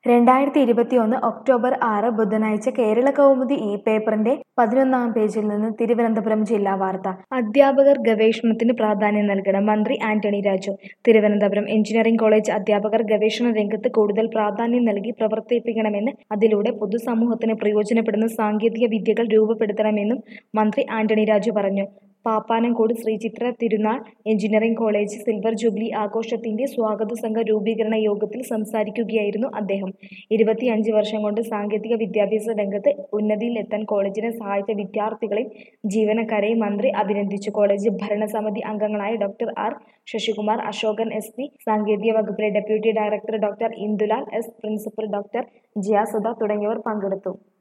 രണ്ടായിരത്തി ഇരുപത്തിയൊന്ന് ഒക്ടോബർ ആറ് ബുധനാഴ്ച കേരള കൗമുദി ഈ പേപ്പറിന്റെ പതിനൊന്നാം പേജിൽ നിന്ന് തിരുവനന്തപുരം ജില്ലാ വാർത്ത അധ്യാപകർ ഗവേഷണത്തിന് പ്രാധാന്യം നൽകണം മന്ത്രി ആന്റണി രാജു തിരുവനന്തപുരം എഞ്ചിനീയറിംഗ് കോളേജ് അധ്യാപകർ ഗവേഷണ രംഗത്ത് കൂടുതൽ പ്രാധാന്യം നൽകി പ്രവർത്തിപ്പിക്കണമെന്ന് അതിലൂടെ പൊതുസമൂഹത്തിന് പ്രയോജനപ്പെടുന്ന സാങ്കേതിക വിദ്യകൾ രൂപപ്പെടുത്തണമെന്നും മന്ത്രി ആന്റണി രാജു പറഞ്ഞു പാപ്പാനംകോട് ശ്രീ ചിത്ര തിരുനാൾ എഞ്ചിനീയറിംഗ് കോളേജ് സിൽവർ ജൂബിലി ആഘോഷത്തിന്റെ സ്വാഗത സംഘ രൂപീകരണ യോഗത്തിൽ സംസാരിക്കുകയായിരുന്നു അദ്ദേഹം ഇരുപത്തിയഞ്ച് വർഷം കൊണ്ട് സാങ്കേതിക വിദ്യാഭ്യാസ രംഗത്ത് ഉന്നതിയിലെത്താൻ കോളേജിനെ സഹായിച്ച വിദ്യാർത്ഥികളെയും ജീവനക്കാരെയും മന്ത്രി അഭിനന്ദിച്ചു കോളേജ് ഭരണസമിതി അംഗങ്ങളായ doctor R Sasikumar Ashokan S P സാങ്കേതിക വകുപ്പിലെ deputy director doctor Indulal S principal doctor Jiyasudha തുടങ്ങിയവർ പങ്കെടുത്തു